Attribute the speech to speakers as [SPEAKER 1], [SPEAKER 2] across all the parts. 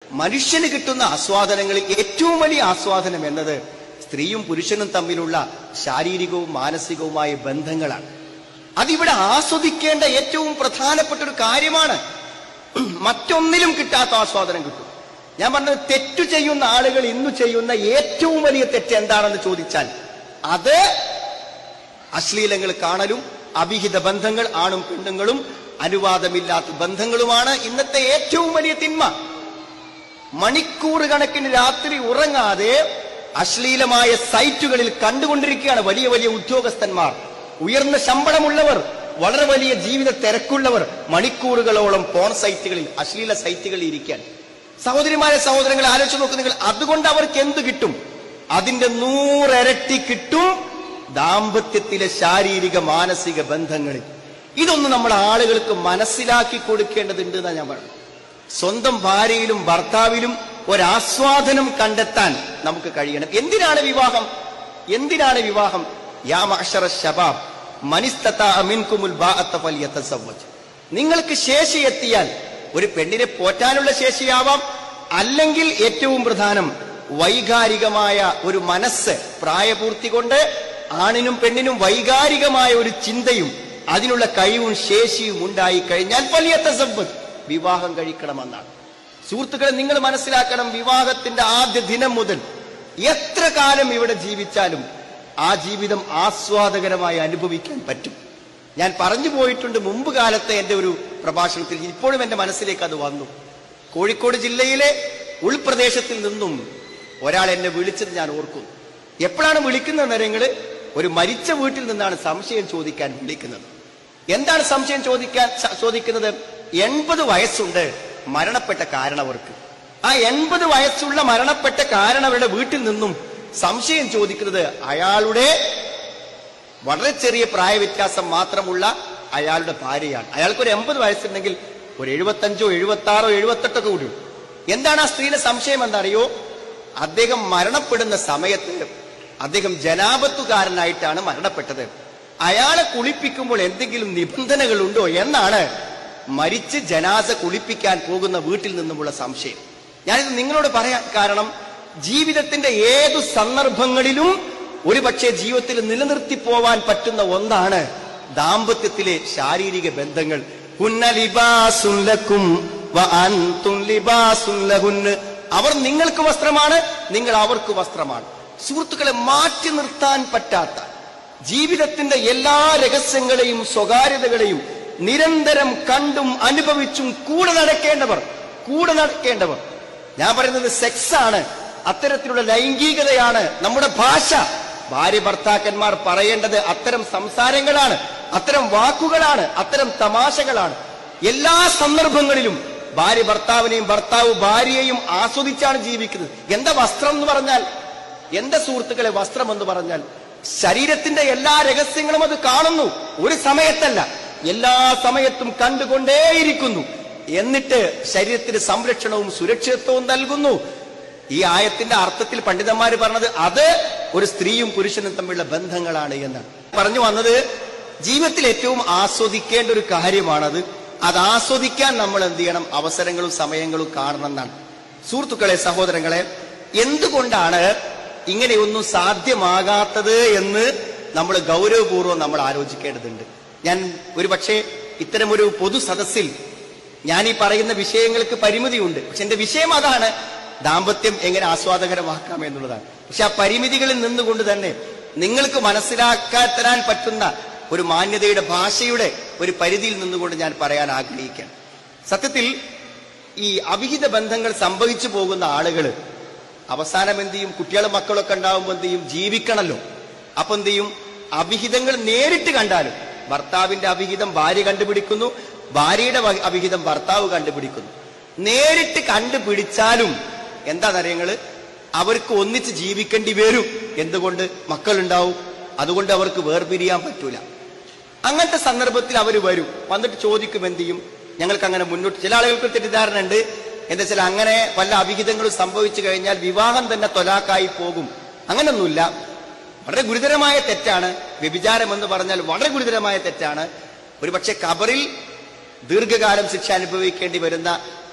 [SPEAKER 1] മനുഷ്യന് കിട്ടുന്ന ആസ്വാദനങ്ങളിൽ ഏറ്റവും വലിയ ആസ്വാദനം എന്നത് സ്ത്രീയും പുരുഷനും തമ്മിലുള്ള ശാരീരികവും മാനസികവുമായ ബന്ധങ്ങളാണ് അതിവിടെ ആസ്വദിക്കേണ്ട ഏറ്റവും പ്രധാനപ്പെട്ട ഒരു കാര്യമാണ് മറ്റൊന്നിലും കിട്ടാത്ത ആസ്വാദനം കിട്ടും ഞാൻ പറഞ്ഞത് തെറ്റു ചെയ്യുന്ന ആളുകൾ ഇന്ന് ചെയ്യുന്ന ഏറ്റവും വലിയ തെറ്റ് എന്താണെന്ന് ചോദിച്ചാൽ അത് അശ്ലീലങ്ങൾ കാണലും അവിഹിത ബന്ധങ്ങൾ ആണും പെണ്ണുങ്ങളും അനുവാദമില്ലാത്ത ബന്ധങ്ങളുമാണ് ഇന്നത്തെ ഏറ്റവും വലിയ തിന്മ മണിക്കൂർ കണക്കിന് രാത്രി ഉറങ്ങാതെ അശ്ലീലമായ സൈറ്റുകളിൽ കണ്ടുകൊണ്ടിരിക്കുകയാണ് വലിയ വലിയ ഉദ്യോഗസ്ഥന്മാർ ഉയർന്ന ശമ്പളമുള്ളവർ വളരെ വലിയ ജീവിത തിരക്കുള്ളവർ മണിക്കൂറുകളോളം പോൺ സൈറ്റുകളിൽ അശ്ലീല സൈറ്റുകളിൽ ഇരിക്കാൻ സഹോദരിമാരെ സഹോദരങ്ങളെ ആലോചിച്ച് നോക്ക് നിങ്ങൾ അതുകൊണ്ട് അവർക്ക് എന്ത് കിട്ടും അതിന്റെ നൂറരട്ടി കിട്ടും ദാമ്പത്യത്തിലെ ശാരീരിക മാനസിക ബന്ധങ്ങളിൽ ഇതൊന്നും നമ്മൾ ആളുകൾക്ക് മനസ്സിലാക്കി കൊടുക്കേണ്ടതുണ്ട് എന്നാ ഞാൻ പറഞ്ഞു സ്വന്തം ഭാര്യയിലും ഭർത്താവിലും ഒരാസ്വാദനം കണ്ടെത്താൻ നമുക്ക് കഴിയണം എന്തിനാണ് വിവാഹം എന്തിനാണ് വിവാഹം യാ മഅ്ശറ ശബാബ് മനിസ്തതാ മിൻകുമുൽ ബാഅത്ത ഫൽയതസവ്വജ് നിങ്ങൾക്ക് ശേഷി എത്തിയാൽ ഒരു പെണ്ണിനെ പോറ്റാനുള്ള ശേഷിയാവാം അല്ലെങ്കിൽ ഏറ്റവും പ്രധാനം വൈകാരികമായ ഒരു മനസ്സ് പ്രായപൂർത്തി കൊണ്ട് ആണിനും പെണ്ണിനും വൈകാരികമായ ഒരു ചിന്തയും അതിനുള്ള കഴിവും ശേഷിയും ഉണ്ടായി കഴിഞ്ഞാൽ ഫലിയത്തസവ്വജ് വിവാഹം കഴിക്കണമെന്നാണ് സുഹൃത്തുക്കളെ നിങ്ങൾ മനസ്സിലാക്കണം വിവാഹത്തിന്റെ ആദ്യ ദിനം മുതൽ എത്ര കാലം ഇവിടെ ജീവിച്ചാലും ആ ജീവിതം ആസ്വാദകരമായി അനുഭവിക്കാൻ പറ്റും ഞാൻ പറഞ്ഞു പോയിട്ടുണ്ട് മുമ്പ് കാലത്തെ എന്റെ ഒരു പ്രഭാഷണത്തിൽ ഇപ്പോഴും എന്റെ മനസ്സിലേക്ക് അത് വന്നു കോഴിക്കോട് ജില്ലയിലെ ഉൾപ്രദേശത്തിൽ നിന്നും ഒരാൾ എന്നെ വിളിച്ചത് ഞാൻ ഓർക്കുന്നു എപ്പോഴാണ് വിളിക്കുന്ന നേരങ്ങള് ഒരു മരിച്ച വീട്ടിൽ നിന്നാണ് സംശയം ചോദിക്കാൻ വിളിക്കുന്നത് എന്താണ് സംശയം ചോദിക്കാൻ ച- ചോദിക്കുന്നത് എൺപത് വയസ്സുണ്ട് മരണപ്പെട്ട കാരണവർക്ക് ആ എൺപത് വയസ്സുള്ള മരണപ്പെട്ട കാരണവരുടെ വീട്ടിൽ നിന്നും സംശയം ചോദിക്കുന്നത് അയാളുടെ വളരെ ചെറിയ പ്രായവ്യത്യാസം മാത്രമുള്ള അയാളുടെ ഭാര്യയാണ് അയാൾക്ക് ഒരു എൺപത് വയസ്സുണ്ടെങ്കിൽ ഒരു എഴുപത്തഞ്ചോ എഴുപത്തി ആറോ എഴുപത്തെട്ടൊക്കെ കൂടി ഉണ്ട്. എന്താണ് ആ സ്ത്രീയുടെ സംശയം എന്നറിയോ അദ്ദേഹം മരണപ്പെടുന്ന സമയത്ത് അദ്ദേഹം ജനാപത്തുകാരനായിട്ടാണ് മരണപ്പെട്ടത് അയാളെ കുളിപ്പിക്കുമ്പോൾ എന്തെങ്കിലും നിബന്ധനകളുണ്ടോ എന്നാണ് മരിച്ച് ജനാസ കുളിപ്പിക്കാൻ പോകുന്ന വീട്ടിൽ നിന്നുമുള്ള സംശയം ഞാനിത് നിങ്ങളോട് പറയാൻ കാരണം ജീവിതത്തിന്റെ ഏതു സന്ദർഭങ്ങളിലും ഒരുപക്ഷെ ജീവിതത്തിൽ നിലനിർത്തി പോവാൻ പറ്റുന്ന ഒന്നാണ് ദാമ്പത്യത്തിലെ ശാരീരിക ബന്ധങ്ങൾ ഹുന്ന ലിബാസുൻ ലക്കും വ അൻതും ലിബാസുൻ ലഹുന്ന്. അവർ നിങ്ങൾക്ക് വസ്ത്രമാണ് നിങ്ങൾ അവർക്ക് വസ്ത്രമാണ് സുഹൃത്തുക്കളെ മാറ്റി നിർത്താൻ പറ്റാത്ത ജീവിതത്തിന്റെ എല്ലാ രഹസ്യങ്ങളെയും സ്വകാര്യതകളെയും നിരന്തരം കണ്ടും അനുഭവിച്ചും കൂടെ നടക്കേണ്ടവർ കൂടെ നടക്കേണ്ടവർ ഞാൻ പറയുന്നത് സെക്സ് ആണ് അത്തരത്തിലുള്ള ലൈംഗികതയാണ് നമ്മുടെ ഭാഷ ഭാര്യ ഭർത്താക്കന്മാർ പറയേണ്ടത് അത്തരം സംസാരങ്ങളാണ് അത്തരം വാക്കുകളാണ് അത്തരം തമാശകളാണ് എല്ലാ സന്ദർഭങ്ങളിലും ഭാര്യ ഭർത്താവിനെയും ഭർത്താവ് ഭാര്യയെയും ആസ്വദിച്ചാണ് ജീവിക്കുന്നത് എന്താ വസ്ത്രം എന്ന് പറഞ്ഞാൽ എന്റെ സുഹൃത്തുക്കളെ വസ്ത്രം എന്ന് പറഞ്ഞാൽ ശരീരത്തിന്റെ എല്ലാ രഹസ്യങ്ങളും അത് കാണുന്നു ഒരു സമയത്തല്ല എല്ലാ സമയത്തും കണ്ടുകൊണ്ടേയിരിക്കുന്നു എന്നിട്ട് ശരീരത്തിന് സംരക്ഷണവും സുരക്ഷിതത്വവും നൽകുന്നു ഈ ആയത്തിന്റെ അർത്ഥത്തിൽ പണ്ഡിതന്മാർ പറഞ്ഞത് അത് ഒരു സ്ത്രീയും പുരുഷനും തമ്മിലുള്ള ബന്ധങ്ങളാണ് എന്നാണ് പറഞ്ഞു വന്നത് ജീവിതത്തിൽ ഏറ്റവും ആസ്വദിക്കേണ്ട ഒരു കാര്യമാണത് അത് ആസ്വദിക്കാൻ നമ്മൾ എന്ത് ചെയ്യണം അവസരങ്ങളും സമയങ്ങളും കാണണം എന്നാണ് സുഹൃത്തുക്കളെ സഹോദരങ്ങളെ എന്തുകൊണ്ടാണ് ഇങ്ങനെയൊന്നും സാധ്യമാകാത്തത് എന്ന് നമ്മൾ ഗൗരവപൂർവ്വം നമ്മൾ ആലോചിക്കേണ്ടതുണ്ട് ഞാൻ ഒരു പക്ഷേ ഇത്തരമൊരു പൊതു സദസ്സിൽ ഞാൻ ഈ പറയുന്ന വിഷയങ്ങൾക്ക് പരിമിതിയുണ്ട് പക്ഷെ എന്റെ വിഷയം അതാണ് ദാമ്പത്യം എങ്ങനെ ആസ്വാദകരമാക്കാം എന്നുള്ളതാണ് പക്ഷെ ആ പരിമിതികളിൽ നിന്നുകൊണ്ട് തന്നെ നിങ്ങൾക്ക് മനസ്സിലാക്കാൻ തരാൻ പറ്റുന്ന ഒരു മാന്യതയുടെ ഭാഷയുടെ ഒരു പരിധിയിൽ നിന്നുകൊണ്ട് ഞാൻ പറയാൻ ആഗ്രഹിക്കാം സത്യത്തിൽ ഈ അവിഹിത ബന്ധങ്ങൾ സംഭവിച്ചു പോകുന്ന ആളുകള് അവസാനം എന്ത് ചെയ്യും കുട്ടികളും മക്കളൊക്കെ ഉണ്ടാവുമ്പോൾ എന്ത് ചെയ്യും ജീവിക്കണമല്ലോ അപ്പൊ എന്ത് ചെയ്യും അവിഹിതങ്ങൾ നേരിട്ട് കണ്ടാലും ഭർത്താവിന്റെ അവിഹിതം ഭാര്യ കണ്ടുപിടിക്കുന്നു ഭാര്യയുടെ വ- അവിഹിതം ഭർത്താവ് കണ്ടുപിടിക്കുന്നു നേരിട്ട് കണ്ടുപിടിച്ചാലും എന്താ നിറയങ്ങള് അവർക്ക് ഒന്നിച്ച് ജീവിക്കേണ്ടി വരും എന്തുകൊണ്ട് മക്കളുണ്ടാവും അതുകൊണ്ട് അവർക്ക് വേർപിരിയാൻ പറ്റൂല അങ്ങനത്തെ സന്ദർഭത്തിൽ അവർ വരും വന്നിട്ട് ചോദിക്കും എന്ത് ചെയ്യും ഞങ്ങൾക്ക് അങ്ങനെ മുന്നോട്ട് ചില ആളുകൾക്ക് ഒരു തെറ്റിദ്ധാരണ ഉണ്ട് എന്താ വെച്ചാൽ അങ്ങനെ പല അവിഹിതങ്ങളും സംഭവിച്ചു കഴിഞ്ഞാൽ വിവാഹം തന്നെ തൊലാക്കായി പോകും അങ്ങനൊന്നുമില്ല വളരെ ഗുരുതരമായ തെറ്റാണ് വ്യഭിചാരം എന്ന് പറഞ്ഞാൽ വളരെ ഗുരുതരമായ തെറ്റാണ് ഒരുപക്ഷെ കബറിൽ ദീർഘകാലം ശിക്ഷ അനുഭവിക്കേണ്ടി വരുന്ന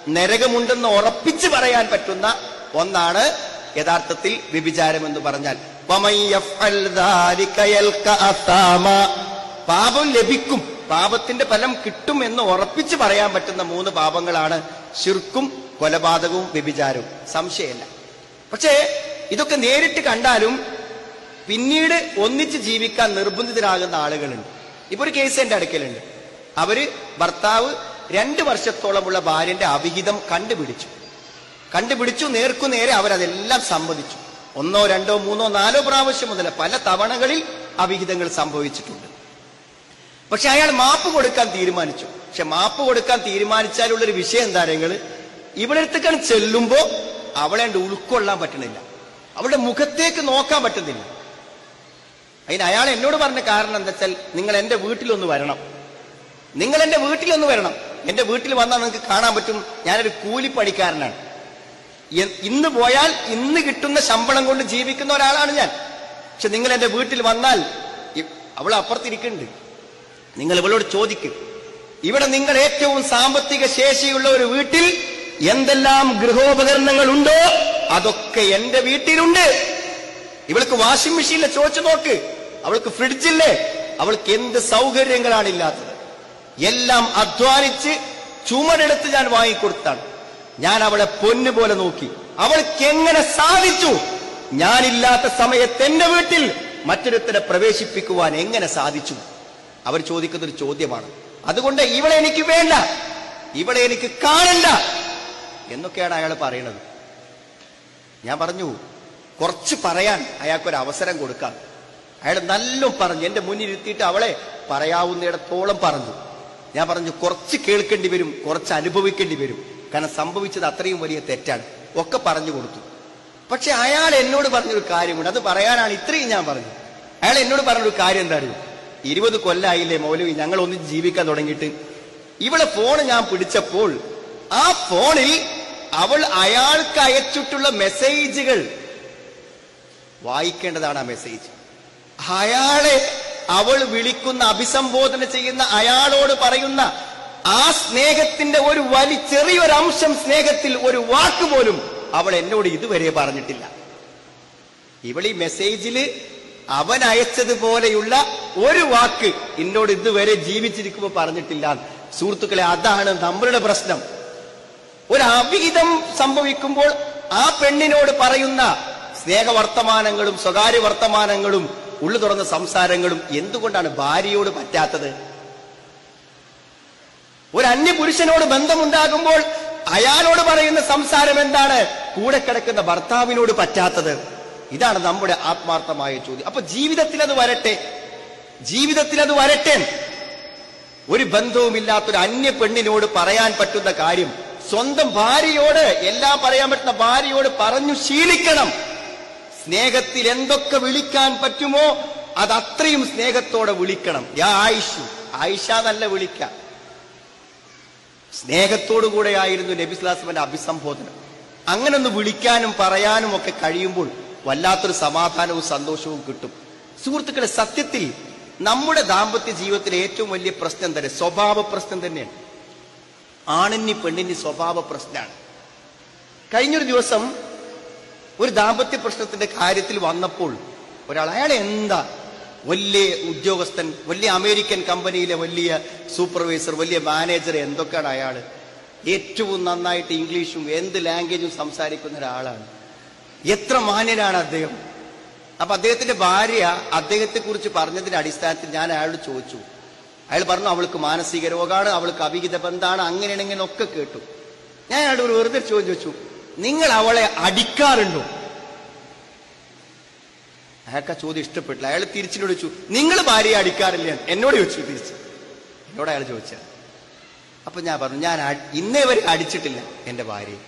[SPEAKER 1] നരകമുണ്ടെന്ന് ഉറപ്പിച്ച് പറയാൻ പറ്റുന്ന ഒന്നാണ് യഥാർത്ഥത്തിൽ വ്യഭിചാരം എന്ന് പറഞ്ഞാൽ വമൻ യഫ്അൽ ദാലിക യൽക അസാമ. പാപം ലഭിക്കും പാപത്തിന്റെ ഫലം കിട്ടും എന്ന് ഉറപ്പിച്ച് പറയാൻ പറ്റുന്ന മൂന്ന് പാപങ്ങളാണ് ശിർക്കും കൊലപാതകവും വ്യഭിചാരവും സംശയമില്ല പക്ഷേ ഇതൊക്കെ നേരിട്ട് കണ്ടാലും പിന്നീട് ഒന്നിച്ച് ജീവിക്കാൻ നിർബന്ധിതരാകുന്ന ആളുകളുണ്ട് ഇപ്പൊ ഒരു കേസ് എന്റെ അടുക്കലുണ്ട് അവര് ഭർത്താവ് രണ്ട് വർഷത്തോളമുള്ള ഭാര്യന്റെ അവിഹിതം കണ്ടുപിടിച്ചു കണ്ടുപിടിച്ചു നേർക്കു നേരെ അവരതെല്ലാം സമ്മതിച്ചു ഒന്നോ രണ്ടോ മൂന്നോ നാലോ പ്രാവശ്യം മുതൽ പല തവണകളിൽ അവിഹിതങ്ങൾ സംഭവിച്ചിട്ടുണ്ട് പക്ഷെ അയാൾ മാപ്പ് കൊടുക്കാൻ തീരുമാനിച്ചു പക്ഷെ മാപ്പ് കൊടുക്കാൻ തീരുമാനിച്ചാലുള്ളൊരു വിഷയം എന്താ നിങ്ങള് ഇവിടത്തേക്കാണ് ചെല്ലുമ്പോ അവളെ കണ്ട് ഉൾക്കൊള്ളാൻ പറ്റണില്ല അവളുടെ മുഖത്തേക്ക് നോക്കാൻ പറ്റുന്നില്ല അതിന് അയാൾ എന്നോട് പറഞ്ഞ കാരണം എന്താ വെച്ചാൽ നിങ്ങൾ എന്റെ വീട്ടിലൊന്ന് വരണം നിങ്ങൾ എന്റെ വീട്ടിലൊന്ന് വരണം എന്റെ വീട്ടിൽ വന്നാൽ നിങ്ങൾക്ക് കാണാൻ പറ്റും ഞാനൊരു കൂലിപ്പണിക്കാരനാണ് എ- ഇന്ന് പോയാൽ ഇന്ന് കിട്ടുന്ന ശമ്പളം കൊണ്ട് ജീവിക്കുന്ന ഒരാളാണ് ഞാൻ പക്ഷെ നിങ്ങൾ എന്റെ വീട്ടിൽ വന്നാൽ ഇ- അവൾ അപ്പുറത്തിരിക്കുന്നുണ്ട് നിങ്ങൾ ഇവളോട് ചോദിക്കും ഇവിടെ നിങ്ങൾ ഏറ്റവും സാമ്പത്തിക ശേഷിയുള്ള ഒരു വീട്ടിൽ എന്തെല്ലാം ഗൃഹോപകരണങ്ങൾ ഉണ്ടോ അതൊക്കെ എന്റെ വീട്ടിലുണ്ട് ഇവൾക്ക് വാഷിംഗ് മെഷീനിലെ ചോദിച്ചു നോക്ക് അവൾക്ക് ഫ്രിഡ്ജില്ലേ അവൾക്ക് എന്ത് സൗകര്യങ്ങളാണ് ഇല്ലാത്തത് എല്ലാം അധ്വാനിച്ച് ചുമടെടുത്ത് ഞാൻ വാങ്ങിക്കൊടുത്താണ് ഞാൻ അവളെ പൊന്നു പോലെ നോക്കി അവൾക്ക് എങ്ങനെ സാധിച്ചു ഞാനില്ലാത്ത സമയത്ത് എന്റെ വീട്ടിൽ മറ്റൊരുത്തരെ പ്രവേശിപ്പിക്കുവാൻ എങ്ങനെ സാധിച്ചു അവർ ചോദിക്കുന്ന ഒരു ചോദ്യമാണ് അതുകൊണ്ട് ഇവളെ എനിക്ക് വേണ്ട ഇവളെ എനിക്ക് കാണണ്ട എന്നൊക്കെയാണ് അയാൾ പറയുന്നത് ഞാൻ പറഞ്ഞു കുറച്ച് പറയാൻ അയാൾക്കൊരു അവസരം കൊടുക്കാം അയാൾ നല്ലോം പറഞ്ഞു എന്റെ മുന്നിൽ ഇരുത്തിയിട്ട് അവളെ പറയാവുന്നിടത്തോളം പറഞ്ഞു ഞാൻ പറഞ്ഞു കുറച്ച് കേൾക്കേണ്ടി വരും കുറച്ച് അനുഭവിക്കേണ്ടി വരും കാരണം സംഭവിച്ചത് അത്രയും വലിയ തെറ്റാണ് ഒക്കെ പറഞ്ഞു കൊടുത്തു പക്ഷെ അയാൾ എന്നോട് പറഞ്ഞൊരു കാര്യമുണ്ട് അത് പറയാനാണ് ഇത്രയും ഞാൻ പറഞ്ഞു അയാൾ എന്നോട് പറഞ്ഞൊരു കാര്യം എന്താ അറിയോ ഇരുപത് കൊല്ലായില്ലേ മൗലവി ഞങ്ങൾ ഒന്നിച്ച് ജീവിക്കാൻ തുടങ്ങിയിട്ട് ഇവളെ ഫോൺ ഞാൻ പിടിച്ചപ്പോൾ ആ ഫോണിൽ അവൾ അയാൾക്ക് അയച്ചിട്ടുള്ള മെസ്സേജുകൾ വായിക്കേണ്ടതാണ് ആ മെസ്സേജ് അയാളെ അവൾ വിളിക്കുന്ന അഭിസംബോധന ചെയ്യുന്ന അയാളോട് പറയുന്ന ആ സ്നേഹത്തിന്റെ ഒരു വലി ചെറിയൊരു അംശം സ്നേഹത്തിൽ ഒരു വാക്ക് പോലും അവൾ എന്നോട് ഇതുവരെ പറഞ്ഞിട്ടില്ല ഇവൾ ഈ മെസ്സേജില് അവൻ അയച്ചതുപോലെയുള്ള ഒരു വാക്ക് എന്നോട് ഇതുവരെ ജീവിച്ചിരിക്കുമ്പോൾ പറഞ്ഞിട്ടില്ല സുഹൃത്തുക്കളെ അതാണ് നമ്മളുടെ പ്രശ്നം ഒരു അവിഹിതം സംഭവിക്കുമ്പോൾ ആ പെണ്ണിനോട് പറയുന്ന സ്നേഹവർത്തമാനങ്ങളും സ്വകാര്യ വർത്തമാനങ്ങളും ഉള്ളു തുറന്ന സംസാരങ്ങളും എന്തുകൊണ്ടാണ് ഭാര്യയോട് പറ്റാത്തത് ഒരു അന്യപുരുഷനോട് ബന്ധമുണ്ടാകുമ്പോൾ അയാളോട് പറയുന്ന സംസാരം എന്താണ് കൂടെ കിടക്കുന്ന ഭർത്താവിനോട് പറ്റാത്തത് ഇതാണ് നമ്മുടെ ആത്മാർത്ഥമായ ചോദ്യം അപ്പൊ ജീവിതത്തിൽ അത് വരട്ടെ ജീവിതത്തിൽ അത് വരട്ടെ ഒരു ബന്ധവുമില്ലാത്ത ഒരു അന്യ പെണ്ണിനോട് പറയാൻ പറ്റുന്ന കാര്യം സ്വന്തം ഭാര്യയോട് എല്ലാം പറയാൻ പറ്റുന്ന ഭാര്യയോട് പറഞ്ഞു ശീലിക്കണം സ്നേഹത്തിൽ എന്തൊക്കെ വിളിക്കാൻ പറ്റുമോ അത് അത്രയും സ്നേഹത്തോടെ വിളിക്കണം യാ ആയിഷു ആയിഷ നല്ല വിളിക്കാം സ്നേഹത്തോടു കൂടെയായിരുന്നു നബിസ്ലാസ്മന്റെ അഭിസംബോധന അങ്ങനെ ഒന്ന് വിളിക്കാനും പറയാനും ഒക്കെ കഴിയുമ്പോൾ വല്ലാത്തൊരു സമാധാനവും സന്തോഷവും കിട്ടും സുഹൃത്തുക്കളെ സത്യത്തിൽ നമ്മുടെ ദാമ്പത്യ ജീവിതത്തിലെ ഏറ്റവും വലിയ പ്രശ്നം തന്നെ സ്വഭാവ പ്രശ്നം തന്നെയാണ് ആണിന് പെണ്ണിന് സ്വഭാവ പ്രശ്നമാണ് കഴിഞ്ഞൊരു ദിവസം ഒരു ദാമ്പത്യ പ്രശ്നത്തിന്റെ കാര്യത്തിൽ വന്നപ്പോൾ ഒരാൾ അയാൾ എന്താ വലിയ ഉദ്യോഗസ്ഥൻ വലിയ അമേരിക്കൻ കമ്പനിയിലെ വലിയ സൂപ്പർവൈസർ വലിയ മാനേജർ എന്തൊക്കെയാണ് അയാൾ ഏറ്റവും നന്നായിട്ട് ഇംഗ്ലീഷും എന്ത് ലാംഗ്വേജും സംസാരിക്കുന്ന ഒരാളാണ് എത്ര മാന്യനാണ് അദ്ദേഹം അപ്പൊ അദ്ദേഹത്തിന്റെ ഭാര്യ അദ്ദേഹത്തെ കുറിച്ച് പറഞ്ഞതിന്റെ അടിസ്ഥാനത്തിൽ ഞാൻ അയാളോട് ചോദിച്ചു അയാൾ പറഞ്ഞു അവൾക്ക് മാനസിക രോഗമാണ് അവൾക്ക് അവിഹിത ബന്ധാണ് അങ്ങനെയാണ് ഇങ്ങനെ ഒക്കെ കേട്ടു ഞാൻ അയാളോട് ഒരു വെറുതെ ഒരു ചോദ്യം ചോദിച്ചു നിങ്ങൾ അവളെ അടിക്കാറുണ്ടോ അയാൾക്ക് ആ ചോദ്യം ഇഷ്ടപ്പെട്ടില്ല അയാൾ തിരിച്ചിനോട് ചോദിച്ചു നിങ്ങൾ ഭാര്യയെ അടിക്കാറില്ല എന്നോട് ചോദിച്ചു തിരിച്ച് എന്നോട് അയാൾ ചോദിച്ചത് അപ്പൊ ഞാൻ പറഞ്ഞു ഞാൻ അ- ഇന്നേ വരെ അടിച്ചിട്ടില്ല എന്റെ ഭാര്യയെ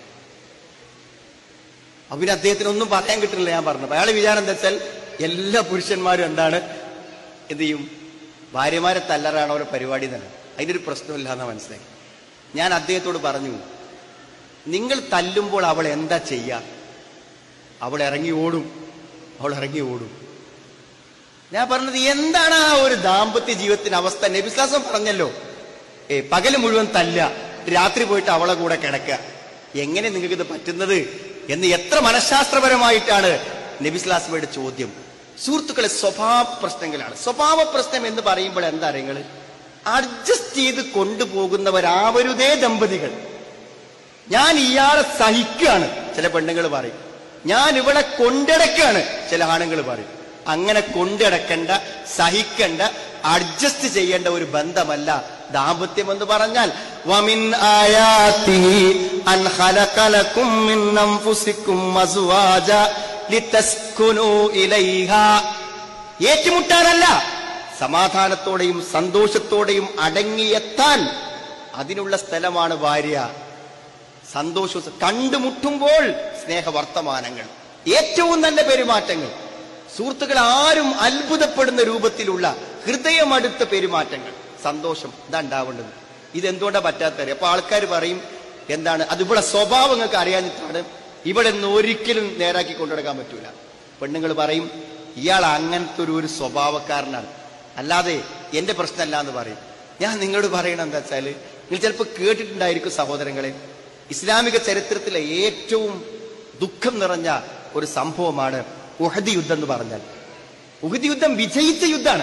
[SPEAKER 1] അപ്പൊ പിന്നെ അദ്ദേഹത്തിന് ഒന്നും പറയാൻ കിട്ടുന്നില്ല ഞാൻ പറഞ്ഞു അയാൾ വിചാരം എന്താ വെച്ചാൽ എല്ലാ പുരുഷന്മാരും എന്താണ് എന്ത് ചെയ്യും ഭാര്യമാരെ തല്ലറാണ് അവരുടെ പരിപാടി തന്നെ അതിനൊരു പ്രശ്നമില്ല എന്നാ മനസ്സിലായി ഞാൻ അദ്ദേഹത്തോട് പറഞ്ഞു നിങ്ങൾ തല്ലുമ്പോൾ അവൾ എന്താ ചെയ്യുക അവൾ ഇറങ്ങി ഓടും അവൾ ഇറങ്ങി ഓടും ഞാൻ പറഞ്ഞത് എന്താണ് ആ ഒരു ദാമ്പത്യ ജീവിതത്തിന്റെ അവസ്ഥ നബിസ്ലാസം പറഞ്ഞല്ലോ ഏ പകല് മുഴുവൻ തല്ല രാത്രി പോയിട്ട് അവളെ കൂടെ കിടക്കുക എങ്ങനെ നിങ്ങൾക്ക് ഇത് പറ്റുന്നത് എന്ന് എത്ര മനഃശാസ്ത്രപരമായിട്ടാണ് നബിസ്ലാസ്മയുടെ ചോദ്യം സുഹൃത്തുക്കളെ സ്വഭാവ പ്രശ്നങ്ങളാണ് സ്വഭാവ പ്രശ്നം എന്ന് പറയുമ്പോൾ എന്താ നിങ്ങൾ അഡ്ജസ്റ്റ് ചെയ്ത് കൊണ്ടുപോകുന്നവരാവരുതേ ദമ്പതികൾ ഞാൻ ഇയാളെ സഹിക്കുകയാണ് ചില പെണ്ണുങ്ങൾ പറയും ഞാൻ ഇവിടെ കൊണ്ടടക്കാണ് ചില ആണുങ്ങൾ പറയും അങ്ങനെ കൊണ്ടടക്കേണ്ട സഹിക്കേണ്ട അഡ്ജസ്റ്റ് ചെയ്യേണ്ട ഒരു ബന്ധമല്ല ദാമ്പത്യം എന്ന് പറഞ്ഞാൽ വമിൻ ആയാത്തിഹി അൻ ഖലഖലകും മിൻ അൻഫുസികും അസ്വാജ ലിതസ്കുനു ഇലൈഹാ ഏറ്റുമുട്ടാനല്ല സമാധാനത്തോടെയും സന്തോഷത്തോടെയും അടങ്ങിയെത്താൻ അതിനുള്ള സ്ഥലമാണ് ഭാര്യ സന്തോഷ കണ്ടുമുട്ടുമ്പോൾ സ്നേഹവർത്തമാനങ്ങൾ ഏറ്റവും നല്ല പെരുമാറ്റങ്ങൾ സുഹൃത്തുക്കൾ ആരും അത്ഭുതപ്പെടുന്ന രൂപത്തിലുള്ള ഹൃദയമടുത്ത പെരുമാറ്റങ്ങൾ സന്തോഷം ഇതാ ഉണ്ടാവേണ്ടത് ഇതെന്തുകൊണ്ടാ പറ്റാത്തത് അപ്പൊ ആൾക്കാർ പറയും എന്താണ് അത് ഇവിടെ സ്വഭാവം നിങ്ങൾക്ക് അറിയാഞ്ഞിട്ടാണ് ഇവിടെ നിന്ന് ഒരിക്കലും നേരാക്കി കൊണ്ടുനടക്കാൻ പറ്റൂല പെണ്ണുങ്ങൾ പറയും ഇയാൾ അങ്ങനത്തെ ഒരു ഒരു സ്വഭാവക്കാരനാണ് അല്ലാതെ എന്റെ പ്രശ്നമല്ല എന്ന് പറയും ഞാൻ നിങ്ങളോട് പറയണത് എന്താ വെച്ചാല് നിങ്ങൾ ചിലപ്പോൾ കേട്ടിട്ടുണ്ടായിരിക്കും സഹോദരങ്ങളെ ഇസ്ലാമിക ചരിത്രത്തിലെ ഏറ്റവും ദുഃഖം നിറഞ്ഞ ഒരു സംഭവമാണ് ഉഹദ് യുദ്ധം എന്ന് പറഞ്ഞാൽ ഉഹദ് യുദ്ധം വിജയിച്ച യുദ്ധമാണ്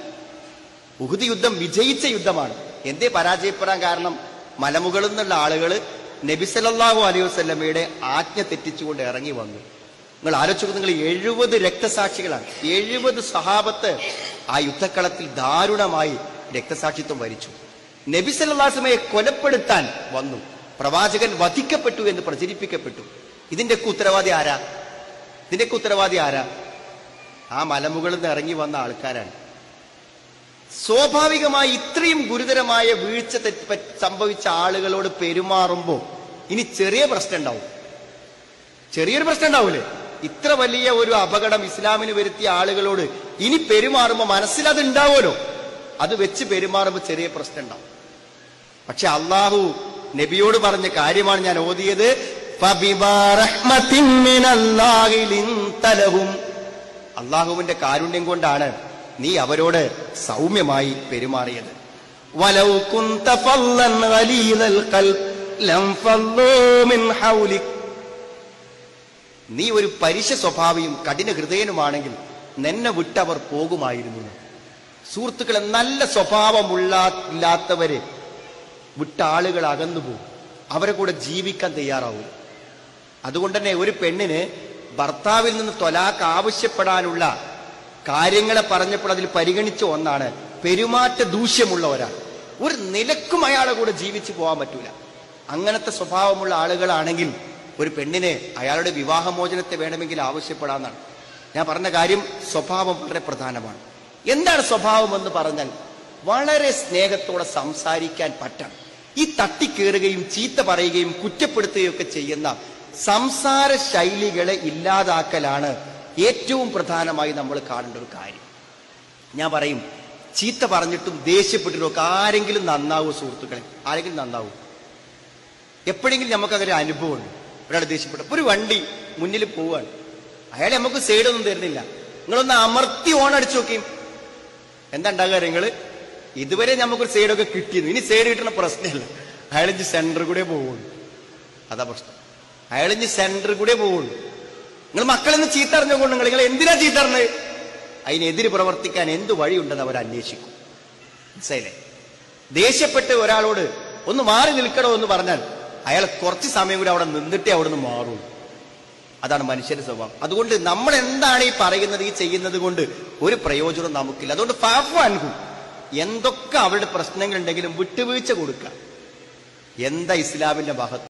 [SPEAKER 1] ഉഹദ് യുദ്ധം വിജയിച്ച യുദ്ധമാണ് എന്തേ പരാജയപ്പെടാൻ കാരണം മലമുകളിൽ നിന്നുള്ള ആളുകൾ നബി സല്ലല്ലാഹു അലൈഹി വസല്ലമയുടെ ആജ്ഞ തെറ്റിച്ചുകൊണ്ട് ഇറങ്ങി വന്നു നിങ്ങൾ ആലോചിച്ചു നിങ്ങൾ എഴുപത് രക്തസാക്ഷികളാണ് എഴുപത് സഹാബത്ത് ആ യുദ്ധക്കളത്തിൽ ദാരുണമായി രക്തസാക്ഷിത്വം വരിച്ചു നബി സല്ലാസ്മയെ കൊലപ്പെടുത്താൻ വന്നു പ്രവാചകൻ വധിക്കപ്പെട്ടു എന്ന് പ്രചരിപ്പിക്കപ്പെട്ടു ഇതിന്റെയൊക്കെ ഉത്തരവാദി ആരാ ഇതിന്റെയൊക്കെ ഉത്തരവാദി ആരാ ആ മലമുകളിൽ നിന്ന് ഇറങ്ങി വന്ന ആൾക്കാരാണ് സ്വാഭാവികമായി ഇത്രയും ഗുരുതരമായ വീഴ്ച തെറ്റ് പറ്റ് സംഭവിച്ച ആളുകളോട് പെരുമാറുമ്പോൾ ഇനി ചെറിയ പ്രശ്നം ഉണ്ടാവും ചെറിയൊരു പ്രശ്നം ഉണ്ടാവൂലേ ഇത്ര വലിയ ഒരു അപകടം ഇസ്ലാമിന് വരുത്തിയ ആളുകളോട് ഇനി പെരുമാറുമ്പോൾ മനസ്സിലത് ഉണ്ടാവുമല്ലോ അത് വെച്ച് പെരുമാറുമ്പോൾ ചെറിയ പ്രശ്നം ഉണ്ടാവും പക്ഷെ അള്ളാഹു നബിയോട് പറഞ്ഞ കാര്യമാണ് ഞാൻ ഓതിയത് ഫബിമാ റഹ്മത്തിൻ മിനല്ലാഹി ലിൻത ലഹും. അള്ളാഹുവിന്റെ കാരുണ്യം കൊണ്ടാണ് നീ അവരോട് സൗമ്യമായി പെരുമാറിയത് വലൗ കുന്ത ഫല്ലൻ ഗലീദൽ ഖൽബ് ലം ഫല്ലൂ മിൻ ഹൗലിക് നീ ഒരു പരുഷ സ്വഭാവിയും കഠിന ഹൃദയനുമാണെങ്കിൽ നിന്നെ വിട്ടവർ പോകുമായിരുന്നു സുഹൃത്തുക്കളെ നല്ല സ്വഭാവമുള്ള ഇല്ലാത്തവരെ വിട്ട ആളുകൾ അകന്നു പോകും അവരെ കൂടെ ജീവിക്കാൻ തയ്യാറാവും അതുകൊണ്ട് തന്നെ ഒരു പെണ്ണിന് ഭർത്താവിൽ നിന്ന് തൊലാക്ക് ആവശ്യപ്പെടാനുള്ള കാര്യങ്ങളെ പറഞ്ഞപ്പോൾ അതിൽ പരിഗണിച്ച ഒന്നാണ് പെരുമാറ്റ ദൂഷ്യമുള്ള ഒരാൾ ഒരു നിലക്കും അയാളെ കൂടെ ജീവിച്ചു പോകാൻ പറ്റൂല അങ്ങനത്തെ സ്വഭാവമുള്ള ആളുകളാണെങ്കിൽ ഒരു പെണ്ണിനെ അയാളുടെ വിവാഹമോചനത്തെ വേണമെങ്കിൽ ആവശ്യപ്പെടാമെന്നാണ് ഞാൻ പറഞ്ഞ കാര്യം സ്വഭാവം വളരെ പ്രധാനമാണ് എന്താണ് സ്വഭാവം എന്ന് പറഞ്ഞാൽ വളരെ സ്നേഹത്തോടെ സംസാരിക്കാൻ പറ്റണം ഈ തട്ടിക്കേറുകയും ചീത്ത പറയുകയും കുറ്റപ്പെടുത്തുകയും ഒക്കെ ചെയ്യുന്ന സംസാര ശൈലികളെ ഇല്ലാതാക്കലാണ് ഏറ്റവും പ്രധാനമായി നമ്മൾ കാണേണ്ട ഒരു കാര്യം ഞാൻ പറയും ചീത്ത പറഞ്ഞിട്ടും ദേഷ്യപ്പെട്ടിട്ടും ഒക്കെ ആരെങ്കിലും നന്നാവൂ സുഹൃത്തുക്കളെ ആരെങ്കിലും നന്നാവൂ എപ്പോഴെങ്കിലും നമുക്ക് അങ്ങനെ ഒരു അനുഭവമുണ്ട് ഒരാൾ ദേഷ്യപ്പെട്ടു ഇപ്പൊ ഒരു വണ്ടി മുന്നിൽ പോവാണ് അയാളെ നമുക്ക് സൈഡൊന്നും തരുന്നില്ല നിങ്ങളൊന്ന് അമർത്തി ഓൺ അടിച്ചു നോക്കിയും എന്താ ഉണ്ടാകുക നിങ്ങള് ഇതുവരെ നമുക്കൊരു സൈഡൊക്കെ കിട്ടിയിരുന്നു ഇനി സൈഡ് കിട്ടുന്ന പ്രശ്നമല്ല അയാൾ ഇഞ്ച് സെന്റർ കൂടെ പോവുള്ളൂ അതാ പ്രശ്നം അയാൾ ഇഞ്ച് സെന്റർ കൂടെ പോവുള്ളൂ നിങ്ങൾ മക്കളെന്ന് ചീത്ത അറിഞ്ഞുകൊണ്ട് നിങ്ങൾ നിങ്ങൾ എന്തിനാ ചീത്ത അറിഞ്ഞത് അതിനെതിര് പ്രവർത്തിക്കാൻ എന്ത് വഴിയുണ്ടെന്ന് അവർ അന്വേഷിക്കും മനസ്സിലായില്ലേ ദേഷ്യപ്പെട്ട് ഒരാളോട് ഒന്ന് മാറി നിൽക്കണോ എന്ന് പറഞ്ഞാൽ അയാൾ കുറച്ച് സമയം കൂടി അവിടെ നിന്നിട്ടേ അവിടെ നിന്ന് മാറുള്ളൂ അതാണ് മനുഷ്യന്റെ സ്വഭാവം അതുകൊണ്ട് നമ്മൾ എന്താണ് ഈ പറയുന്നത് ഈ ചെയ്യുന്നത് കൊണ്ട് ഒരു പ്രയോജനം നമുക്കില്ല അതുകൊണ്ട് ഫാഫു അൻഹു എന്തൊക്കെ അവരുടെ പ്രശ്നങ്ങൾ ഉണ്ടെങ്കിലും വിട്ടുവീഴ്ച കൊടുക്കുക എന്താ ഇസ്ലാമിന്റെ മഹത്വം